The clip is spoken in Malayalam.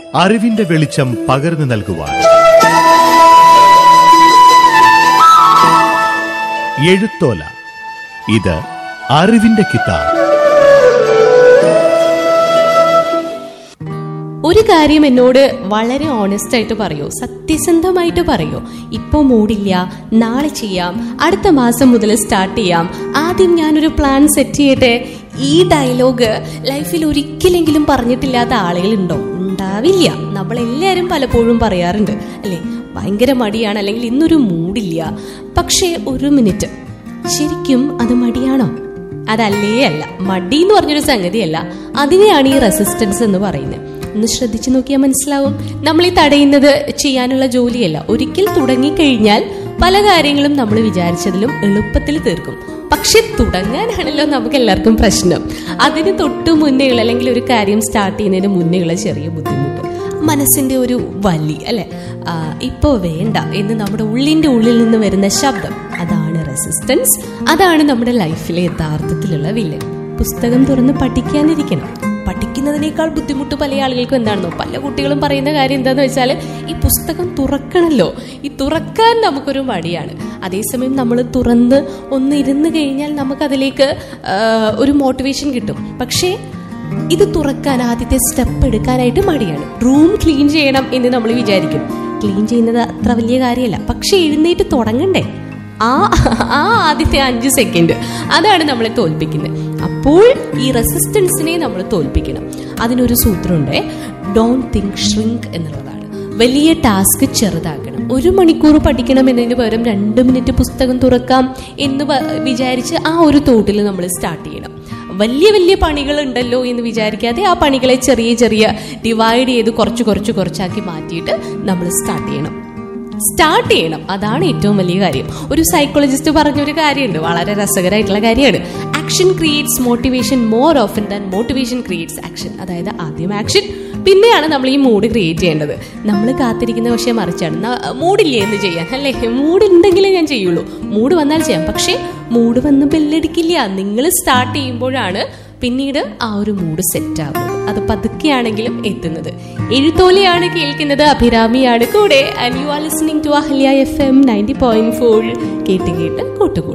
അറിവിന്റെ വെളിച്ചം പകർന്നു നൽകുവാൻ എഴുത്തോല ഇത് അറിവിന്റെ കിതാബ് ഒരു കാര്യം എന്നോട് വളരെ ഓണസ്റ്റ് ആയിട്ട് പറയൂ സത്യസന്ധമായിട്ട് പറയൂ ഇപ്പൊ മൂടില്ല നാളെ ചെയ്യാം അടുത്ത മാസം മുതൽ സ്റ്റാർട്ട് ചെയ്യാം ആദ്യം ഞാനൊരു പ്ലാൻ സെറ്റ് ചെയ്യട്ടെ ഈ ഡയലോഗ് ലൈഫിൽ ഒരിക്കലെങ്കിലും പറഞ്ഞിട്ടില്ലാത്ത ആളുകളുണ്ടോ ഉണ്ടാവില്ല നമ്മളെല്ലാവരും പലപ്പോഴും പറയാറുണ്ട് അല്ലേ ഭയങ്കര മടിയാണ് അല്ലെങ്കിൽ ഇന്നൊരു മൂടില്ല പക്ഷേ ഒരു മിനിറ്റ് ശരിക്കും അത് മടിയാണോ അതല്ലേ അല്ല മടി എന്ന് പറഞ്ഞൊരു സംഗതിയല്ല അതിനെയാണ് ഈ റെസിസ്റ്റൻസ് എന്ന് പറയുന്നത് ഒന്ന് ശ്രദ്ധിച്ചു നോക്കിയാൽ മനസ്സിലാവും നമ്മൾ ഈ തടയുന്നത് ചെയ്യാനുള്ള ജോലിയല്ല ഒരിക്കൽ തുടങ്ങിക്കഴിഞ്ഞാൽ പല കാര്യങ്ങളും നമ്മൾ വിചാരിച്ചതിലും എളുപ്പത്തിൽ തീർക്കും പക്ഷെ തുടങ്ങാനാണല്ലോ നമുക്ക് എല്ലാവർക്കും പ്രശ്നം അതിന് തൊട്ട് മുന്നേയുള്ള അല്ലെങ്കിൽ ഒരു കാര്യം സ്റ്റാർട്ട് ചെയ്യുന്നതിന് മുന്നേയുള്ള ചെറിയ ബുദ്ധിമുട്ട് മനസ്സിന്റെ ഒരു വലി അല്ലെ ആ, ഇപ്പോ വേണ്ട എന്ന് നമ്മുടെ ഉള്ളിന്റെ ഉള്ളിൽ നിന്ന് വരുന്ന ശബ്ദം അതാണ് റെസിസ്റ്റൻസ് അതാണ് നമ്മുടെ ലൈഫിലെ യഥാർത്ഥത്തിലുള്ള വില്ലൻ പുസ്തകം തുറന്ന് പഠിക്കാനിരിക്കണം പഠിക്കുന്നതിനേക്കാൾ ബുദ്ധിമുട്ട് പല ആളുകൾക്കും എന്താണെന്നോ പല കുട്ടികളും പറയുന്ന കാര്യം എന്താന്ന് വെച്ചാൽ ഈ പുസ്തകം തുറക്കണല്ലോ ഈ തുറക്കാൻ നമുക്കൊരു മടിയാണ് അതേസമയം നമ്മൾ തുറന്ന് ഒന്ന് ഇരുന്ന് കഴിഞ്ഞാൽ നമുക്കതിലേക്ക് ആ, ഒരു മോട്ടിവേഷൻ കിട്ടും പക്ഷേ ഇത് തുറക്കാൻ ആദ്യത്തെ സ്റ്റെപ്പ് എടുക്കാനായിട്ട് മടിയാണ് റൂം ക്ലീൻ ചെയ്യണം എന്ന് നമ്മൾ വിചാരിക്കും ക്ലീൻ ചെയ്യുന്നത് അത്ര വലിയ കാര്യമല്ല പക്ഷെ എഴുന്നേറ്റ് തുടങ്ങണ്ടേ ആ ആ ആദ്യത്തെ അഞ്ച് സെക്കൻഡ് അതാണ് നമ്മളെ തോൽപ്പിക്കുന്നത് അപ്പോൾ ഈ റെസിസ്റ്റൻസിനെ നമ്മൾ തോൽപ്പിക്കണം അതിനൊരു സൂത്രമുണ്ട് ഡോണ്ട് തിങ്ക് ഷ്രിങ്ക് എന്നുള്ളതാണ് വലിയ ടാസ്ക് ചെറുതാക്കണം ഒരു മണിക്കൂർ പഠിക്കണം എന്നതിന് പകരം രണ്ട് മിനിറ്റ് പുസ്തകം തുറക്കാം എന്ന് പ- വിചാരിച്ച് ആ ഒരു തോട്ടിൽ നമ്മൾ സ്റ്റാർട്ട് ചെയ്യണം വലിയ വലിയ പണികൾ ഉണ്ടല്ലോ എന്ന് വിചാരിക്കാതെ ആ പണികളെ ചെറിയ ചെറിയ ഡിവൈഡ് ചെയ്ത് കുറച്ച് കുറച്ച് കുറച്ചാക്കി മാറ്റിയിട്ട് നമ്മൾ സ്റ്റാർട്ട് ചെയ്യണം സ്റ്റാർട്ട് ചെയ്യണം അതാണ് ഏറ്റവും വലിയ കാര്യം ഒരു സൈക്കോളജിസ്റ്റ് പറഞ്ഞൊരു കാര്യമുണ്ട് വളരെ രസകരമായിട്ടുള്ള കാര്യമാണ് action creates motivation more often than motivation creates action അതായത് ആദ്യം ആക്ഷൻ പിന്നെയാണ് നമ്മൾ ഈ മൂഡ് ക്രിയേറ്റ് ചെയ്യേണ്ടത് നമ്മൾ കാത്തിരിക്കുന്ന പക്ഷേ മറിച്ചാണ് ന- മൂഡില്ലേ എന്ന് ചെയ്യാൻ അല്ലേ മൂഡ് ഉണ്ടെങ്കിലേ ഞാൻ ചെയ്യുള്ളൂ മൂഡ് വന്നാൽ ചെയ്യാം പക്ഷേ മൂഡ് വന്ന് ബെല്ലടിക്കില്ല നിങ്ങൾ സ്റ്റാർട്ട് ചെയ്യുമ്പോഴാണ് പിന്നീട് ആ ഒരു മൂഡ് സെറ്റ് ആവുന്നത് അത് പതുക്കെയാണെങ്കിലും എത്തുന്നത് എഴുത്തോലയാണ് കേൾക്കുന്നത് അഭിരാമിയാണ് കൂടെ and you are listening to Ahalya F M ninety point four കേട്ട് കേട്ട് കൂട്ടുകൂടാം